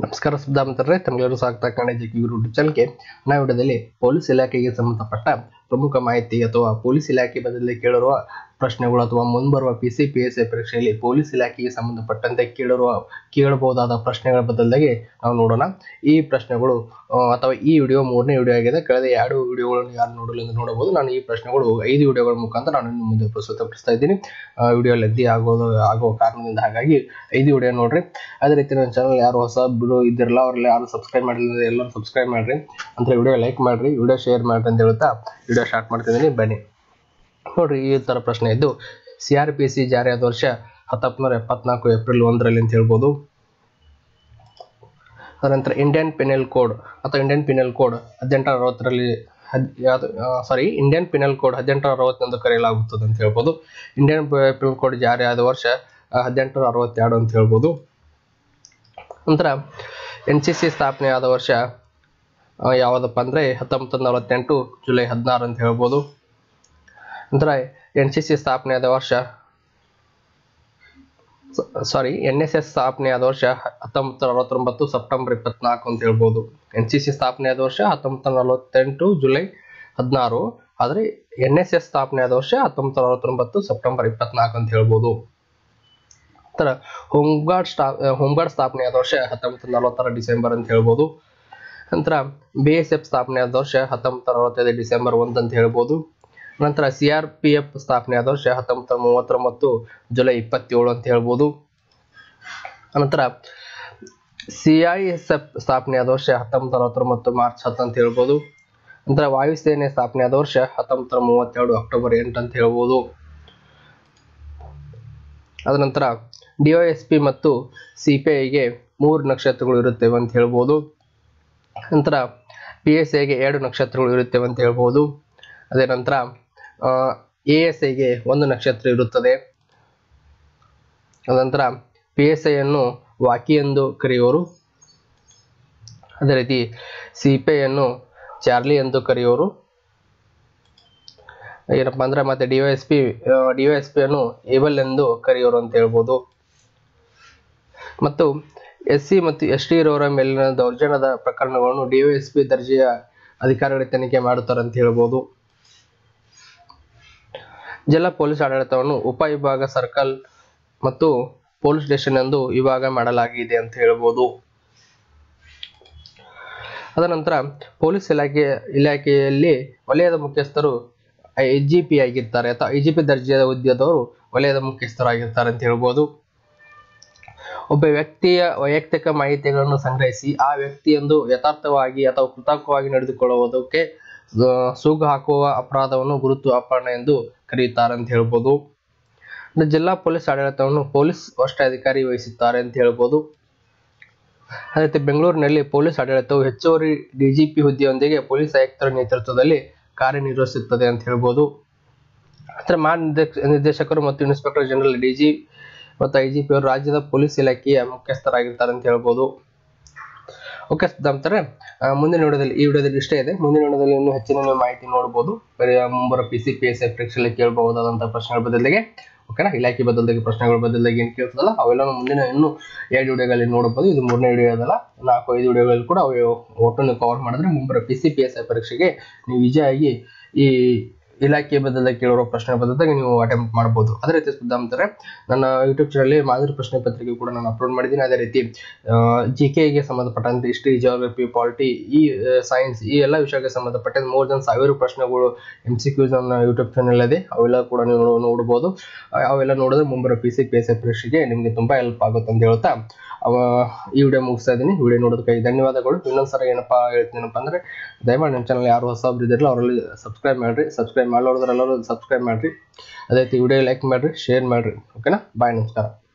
ನಮಸ್ಕಾರ ಸುದ್ದಾಮಂತರ್ರೆ ತಮಗೆಲ್ಲರೂ ಸ್ವಾಗತ Kannada G YouTube ಚಾನಲ್ಗೆ ನಾವು ವಿಡಿಯೋದಲ್ಲಿ ಪೊಲೀಸ್ ಇಲಾಖೆಗೆ ಸಂಬಂಧಪಟ್ಟ ಪ್ರಮುಖ ಮಾಹಿತಿ ಅಥವಾ ಪೊಲೀಸ್ ಇಲಾಖೆ ಬದಲಿಗೆ ಕೇಳಿರುವ ಪ್ರಶ್ನೆಗಳು ಅಥವಾ ಮುಂಬರುವ P C P S I ಪರೀಕ್ಷೆಯಲ್ಲಿ ಪೊಲೀಸ್ ಇಲಾಖೆಗೆ ಸಂಬಂಧಪಟ್ಟಂತೆ ಕೇಳಿರುವ ಕೇಳಬಹುದಾದ ಪ್ರಶ್ನೆಗಳ ಬದಲಾಗಿ ನಾವು ನೋಡೋಣ ಈ ಪ್ರಶ್ನೆಗಳು ಆ, ಅಥವಾ ಈ ವಿಡಿಯೋ ಮೂರನೇ ವಿಡಿಯೋ ಆಗಿದೆ ಕಳೆದ ಎರಡು ವಿಡಿಯೋಗಳನ್ನು ಯಾರು ನೋಡಲು ಎಂದು ನೋಡಬಹುದು ನಾನು ಈ ಪ್ರಶ್ನೆಗಳು ಐದು ವಿಡಿಯೋಗಳ ಮುಖಾಂತರ ನಾನು ಇನ್ನು ಮುಂದೆ ಪ್ರಸ್ತುತಪಡಿಸ್ತಾ ಇದ್ದೀನಿ ವಿಡಿಯೋ ಲೆಂದಿ ಆಗೋದು ಆಗೋ ಕಾರಣದಿಂದ ಹಾಗಾಗಿ ಐದು ವಿಡಿಯೋ ನೋಡ್ರಿ ಅದೇ ರೀತಿ ನನ್ನ ಚಾನಲ್ ಯಾರು ಹೊಸ ಬಿಡು ಇದ್ದಿರಲ್ಲ ಅವ್ರೆಲ್ಲ ಯಾರು ಸಬ್ಸ್ಕ್ರೈಬ್ ಮಾಡಿಲ್ಲ ಎಲ್ಲರೂ ಸಬ್ಸ್ಕ್ರೈಬ್ ಮಾಡ್ರಿ ಅಂತ ವಿಡಿಯೋ ಲೈಕ್ ಮಾಡ್ರಿ ವಿಡಿಯೋ ಶೇರ್ ಮಾಡ್ರಿ ಅಂತ ಹೇಳ್ತಾ ವಿಡಿಯೋ ಸ್ಟಾರ್ಟ್ ಮಾಡ್ತಿದ್ದೀನಿ ಬನ್ನಿ ನೋಡ್ರಿ ಈ ತರ ಪ್ರಶ್ನೆ ಇದ್ದು ಸಿ ಆರ್ ಪಿ ಸಿ ಜಾರಿಯಾದ ವರ್ಷ ಹತ್ತೊಂಬತ್ತು ನೂರ ಎಪ್ಪತ್ನಾಲ್ಕು ಏಪ್ರಿಲ್ ಒಂದರಲ್ಲಿ ಅಂತ ಹೇಳ್ಬೋದು ಅನಂತರ ಇಂಡಿಯನ್ ಪಿನಲ್ ಕೋಡ್ ಅಥವಾ ಇಂಡಿಯನ್ ಪಿನಲ್ ಕೋಡ್ ಹದಿನೆಂಟರ ಅರವತ್ತರಲ್ಲಿ ಹದ್ ಯಾವುದು ಸಾರಿ ಇಂಡಿಯನ್ ಪಿನಲ್ ಕೋಡ್ ಹದಿನೆಂಟರ ಅರವತ್ತೆಂದು ಕರೆಯಲಾಗುತ್ತದೆ ಅಂತ ಹೇಳ್ಬೋದು ಇಂಡಿಯನ್ ಪಿನಲ್ ಕೋಡ್ ಜಾರಿಯಾದ ವರ್ಷ ಹದಿನೆಂಟುನೂರ ಅರವತ್ತೆರಡು ಅಂತ ಹೇಳ್ಬೋದು ನಂತರ ಎನ್ ಸಿ ಸಿ ಸ್ಥಾಪನೆ ಆದ ವರ್ಷ ಆ, ಯಾವುದಪ್ಪ ಅಂದರೆ ಹತ್ತೊಂಬತ್ತು ನಲವತ್ತೆಂಟು ಜುಲೈ ಹದಿನಾರು ಅಂತ ಹೇಳ್ಬೋದು ನಂತರ ಎನ್ ಸಿ ಸಿ ಸ್ಥಾಪನೆ ಆದ ವರ್ಷ ಸಾರಿ ಎನ್ ಎಸ್ ಎಸ್ ಸ್ಥಾಪನೆ ಆದ ವರ್ಷ ಹತ್ತೊಂಬತ್ತು ಅರವತ್ತೊಂಬತ್ತು ಸೆಪ್ಟೆಂಬರ್ ಇಪ್ಪತ್ನಾಲ್ಕು ಅಂತ ಹೇಳ್ಬೋದು ಎನ್ ಸಿ ಸಿ ಸ್ಥಾಪನೆ ಆದ ವರ್ಷ ಹತ್ತೊಂಬತ್ತು ನಲವತ್ತೆಂಟು ಜುಲೈ ಹದಿನಾರು ಆದರೆ ಎನ್ ಎಸ್ ಎಸ್ ಸ್ಥಾಪನೆ ಆದ ವರ್ಷ ಹತ್ತೊಂಬತ್ತು ಅರವತ್ತೊಂಬತ್ತು ಸೆಪ್ಟೆಂಬರ್ ಇಪ್ಪತ್ನಾಲ್ಕು ಅಂತ ಹೇಳ್ಬೋದು ನಂತರ ಹೋಮ್ಗಾರ್ಡ್ ಸ್ಟಾ ಹೋಮ್ಗಾರ್ಡ್ ಸ್ಥಾಪನೆ ಆದ ವರ್ಷ ಹತ್ತೊಂಬತ್ತು ನಲವತ್ತರ ಡಿಸೆಂಬರ್ ಅಂತ ಹೇಳ್ಬೋದು ನಂತರ ಬಿ ಎಸ್ ಎಫ್ ಸ್ಥಾಪನೆ ಆದ ವರ್ಷ ಹತ್ತೊಂಬತ್ತು ಅರವತ್ತೈದು ಡಿಸೆಂಬರ್ ಒಂದು ಅಂತ ಹೇಳ್ಬೋದು ನಂತರ ಸಿ ಆರ್ ಪಿ ಎಫ್ ಸ್ಥಾಪನೆ ಆದ ವರ್ಷ ಹತ್ತೊಂಬತ್ತು ಮೂವತ್ತೊಂಬತ್ತು ಜುಲೈ ಇಪ್ಪತ್ತೇಳು ಅಂತ ಹೇಳ್ಬೋದು ನಂತರ ಸಿ ಐ ಎಸ್ ಎಫ್ ಸ್ಥಾಪನೆ ಆದ ವರ್ಷ ಹತ್ತೊಂಬತ್ತು ಅರವತ್ತೊಂಬತ್ತು ಮಾರ್ಚ್ ಹತ್ತು ಅಂತ ಹೇಳ್ಬೋದು ನಂತರ ವಾಯುಸೇನೆ ಸ್ಥಾಪನೆ ಆದ ವರ್ಷ ಹತ್ತೊಂಬತ್ತು ಮೂವತ್ತೆರಡು ಅಕ್ಟೋಬರ್ ಎಂಟು ಅಂತ ಹೇಳ್ಬೋದು ಅದ ನಂತರ ಡಿ ಎಸ್ ಪಿ ಮತ್ತು ಸಿ ಪಿ ಐಗೆ ಮೂರು ನಕ್ಷತ್ರಗಳು ಇರುತ್ತವೆ ಅಂತ ಹೇಳ್ಬೋದು ನಂತರ ಪಿ ಎಸ್ ಐಗೆ ಎರಡು ನಕ್ಷತ್ರಗಳು ಇರುತ್ತವೆ ಅಂತ ಹೇಳ್ಬೋದು ಅದೇ ನಂತರ ಎ ಎಸ್ ಐಗೆ ಒಂದು ನಕ್ಷತ್ರ ಇರುತ್ತದೆ ಅದಂತರ ಪಿ ಎಸ್ ಐಯನ್ನು ವಾಕಿ ಎಂದು ಕರೆಯುವರು ಅದೇ ರೀತಿ ಸಿ ಪಿ ಐಯನ್ನು ಚಾರ್ಲಿ ಎಂದು ಕರೆಯುವರು ಏನಪ್ಪ ಅಂದ್ರೆ ಮತ್ತೆ D S P D S P ಅನ್ನು ಏಬಲ್ ಎಂದು ಕರೆಯೋರು ಅಂತ ಹೇಳ್ಬೋದು ಮತ್ತು ಎಸ್ ಸಿ ಮತ್ತು ಎಸ್ ಟಿ ಇರೋರ ಮೇಲಿನ ದೌರ್ಜನ್ಯದ ಪ್ರಕರಣಗಳನ್ನು ಡಿ ಎಸ್ ಪಿ ದರ್ಜೆಯ ಅಧಿಕಾರಿಗಳ ತನಿಖೆ ಮಾಡುತ್ತಾರೆ ಅಂತ ಹೇಳ್ಬೋದು ಜಿಲ್ಲಾ ಪೊಲೀಸ್ ಆಡಳಿತವನ್ನು ಉಪವಿಭಾಗ ಸರ್ಕಲ್ ಮತ್ತು ಪೊಲೀಸ್ ಸ್ಟೇಷನ್ ಎಂದು ವಿಭಾಗ ಮಾಡಲಾಗಿದೆ ಅಂತ ಹೇಳ್ಬೋದು ಅದ ನಂತರ ಪೊಲೀಸ್ ಇಲಾಖೆ ಇಲಾಖೆಯಲ್ಲಿ ವಲಯದ ಮುಖ್ಯಸ್ಥರು ಐ ಜಿ ಪಿ ಆಗಿರ್ತಾರೆ ಅಥವಾ ಐ ಜಿ ಪಿ ದರ್ಜೆಯ ಹುದ್ದೆದವರು ವಲಯದ ಮುಖ್ಯಸ್ಥರಾಗಿರ್ತಾರೆ ಅಂತ ಹೇಳ್ಬೋದು ಒಬ್ಬ ವ್ಯಕ್ತಿಯ ವೈಯಕ್ತಿಕ ಮಾಹಿತಿಗಳನ್ನು ಸಂಗ್ರಹಿಸಿ ಆ ವ್ಯಕ್ತಿಯೊಂದು ಯಥಾರ್ಥವಾಗಿ ಅಥವಾ ಕೃತಕವಾಗಿ ನಡೆದುಕೊಳ್ಳುವುದಕ್ಕೆ ಆ, ಸೂಗು ಹಾಕುವ ಅಪರಾಧವನ್ನು ಗುರುತು ಅಪಹರಣ ಎಂದು ಕರೆಯುತ್ತಾರೆ ಅಂತ ಹೇಳ್ಬೋದು ಇನ್ನು ಜಿಲ್ಲಾ ಪೊಲೀಸ್ ಆಡಳಿತವನ್ನು ಪೊಲೀಸ್ ವರಿಷ್ಠಾಧಿಕಾರಿ ವಹಿಸುತ್ತಾರೆ ಅಂತ ಹೇಳ್ಬೋದು ಅದೇ ರೀತಿ ಬೆಂಗಳೂರಿನಲ್ಲಿ ಪೊಲೀಸ್ ಆಡಳಿತವು ಹೆಚ್ಚುವರಿ ಡಿಜಿಪಿ ಹುದ್ದೆಯೊಂದಿಗೆ ಪೊಲೀಸ್ ಆಯುಕ್ತರ ನೇತೃತ್ವದಲ್ಲಿ ಕಾರ್ಯನಿರ್ವಹಿಸುತ್ತದೆ ಅಂತ ಹೇಳ್ಬೋದು ನಂತರ ಮಹಾನಿರ್ದೇಶ ನಿರ್ದೇಶಕರು ಮತ್ತು ಇನ್ಸ್ಪೆಕ್ಟರ್ ಜನರಲ್ ಡಿಜಿ ಮತ್ತು ಐ ಜಿ ಪಿ ಅವರು ರಾಜ್ಯದ ಪೊಲೀಸ್ ಇಲಾಖೆಯ ಮುಖ್ಯಸ್ಥರಾಗಿರ್ತಾರೆ ಅಂತ ಹೇಳ್ಬೋದು ಓಕೆ ನಂತರ ಮುಂದಿನ ವಿಡಿಯೋದಲ್ಲಿ ಈ ವಿಡಿಯೋದಲ್ಲಿ ಇಷ್ಟೇ ಇದೆ ಮುಂದಿನ ವಿಡಿಯೋದಲ್ಲಿ ಇನ್ನೂ ಹೆಚ್ಚಿನ ನೀವು ಮಾಹಿತಿ ನೋಡ್ಬೋದು ಬರೀ ಮುಂಬರೋ P C P S I ಪರೀಕ್ಷೆಯಲ್ಲಿ ಕೇಳಬಹುದಾದಂಥ ಪ್ರಶ್ನೆಗಳ ಬದಲಿಗೆ ಓಕೆನಾ ಇಲಾಖೆ ಬದಲಿಗೆ ಪ್ರಶ್ನೆಗಳ ಬದಲಿಗೆ ಏನು ಕೇಳ್ತದಲ್ಲ ಅವೆಲ್ಲ ಮುಂದಿನ ಇನ್ನೂ ಎರಡು ವಿಡಿಯೋಗಳಲ್ಲಿ ನೋಡಬಹುದು ಇದು ಮೂರನೇ ವಿಡಿಯೋ ಅದಲ್ಲ ನಾಲ್ಕು ಐದು ವಿಡಿಯೋಗಳಲ್ಲಿ ಕೂಡ ಅವು ಒಟ್ಟು ನೀವು ಕವರ್ ಮಾಡಿದ್ರೆ ಮುಂಬರೋ P C P S I ಪರೀಕ್ಷೆಗೆ ನೀವು ಈಸಿಯಾಗಿ ಈ ಇಲಾಖೆ ಬದಲಾಗಿ ಕೇಳಿರೋ ಪ್ರಶ್ನೆ ಬದಲಾಗಿ ನೀವು ಅಟೆಂಪ್ಟ್ ಮಾಡ್ಬೋದು ಅದೇ ರೀತಿ ಸುದ್ದಾಂತರ ನನ್ನ ಯೂಟ್ಯೂಬ್ ಚಾನಲ್ ಮಾದರಿ ಪ್ರಶ್ನೆ ಪತ್ರಿಕೆ ಕೂಡ ನಾನು ಅಪ್ಲೋಡ್ ಮಾಡಿದ್ದೀನಿ ಅದೇ ರೀತಿ ಜಿ ಕೆಗೆ ಸಂಬಂಧಪಟ್ಟಂತೆ ಹಿಸ್ಟ್ರಿ ಜಿಯೋಗ್ರಫಿ ಪಾಲಿಟಿ ಈ ಸೈನ್ಸ್ ಈ ಎಲ್ಲ ವಿಷಯಕ್ಕೆ ಸಂಬಂಧಪಟ್ಟಂತೆ ಮೋರ್ ದನ್ ಸಾವಿರ ಪ್ರಶ್ನೆಗಳು ಎಮ್ ಸಿ ಕ್ಯೂಸ್ ನನ್ನ ಯೂಟ್ಯೂಬ್ ಚಾನಲ್ ಇದೆ ಅವೆಲ್ಲ ಕೂಡ ನೀವು ನೋ- ನೋಡ್ಬೋದು ಆ, ಅವೆಲ್ಲ ನೋಡಿದ್ರೆ ಮುಂಬರೋ P C P S I ಪರೀಕ್ಷೆಗೆ ನಿಮಗೆ ತುಂಬ ಹೆಲ್ಪ್ ಆಗುತ್ತೆ ಅಂತ ಹೇಳ್ತಾ ಅವ ಈ ವಿಡಿಯೋ ಮುಗಿಸ್ತಾ ಇದ್ದೀನಿ ವಿಡಿಯೋ ನೋಡೋದಕ್ಕಾಗಿ ಧನ್ಯವಾದಗಳು ಇನ್ನೊಂದ್ಸಲ ಏನಪ್ಪ ಹೇಳ್ತೀನಪ್ಪ ಅಂದ್ರೆ ದಯಮಾಡಿ ನಮ್ಮ ಚಾನಲ್ ಯಾರು ಹೊಸಬ್ರು ಇದ್ದಿರಲ್ಲ ಅವರಲ್ಲಿ ಸಬ್ಸ್ಕ್ರೈಬ್ ಮಾಡಿರಿ ಸಬ್ಸ್ಕ್ರೈಬ್ ಮಾಡೋದ್ರೆಲ್ಲರೂ ಸಬ್ಸ್ಕ್ರೈಬ್ ಮಾಡಿರಿ ಅದೇ ರೀತಿ ವಿಡಿಯೋ ಲೈಕ್ ಮಾಡಿರಿ ಶೇರ್ ಮಾಡಿರಿ ಓಕೆನಾ ಬಾಯ್ ನಮಸ್ಕಾರ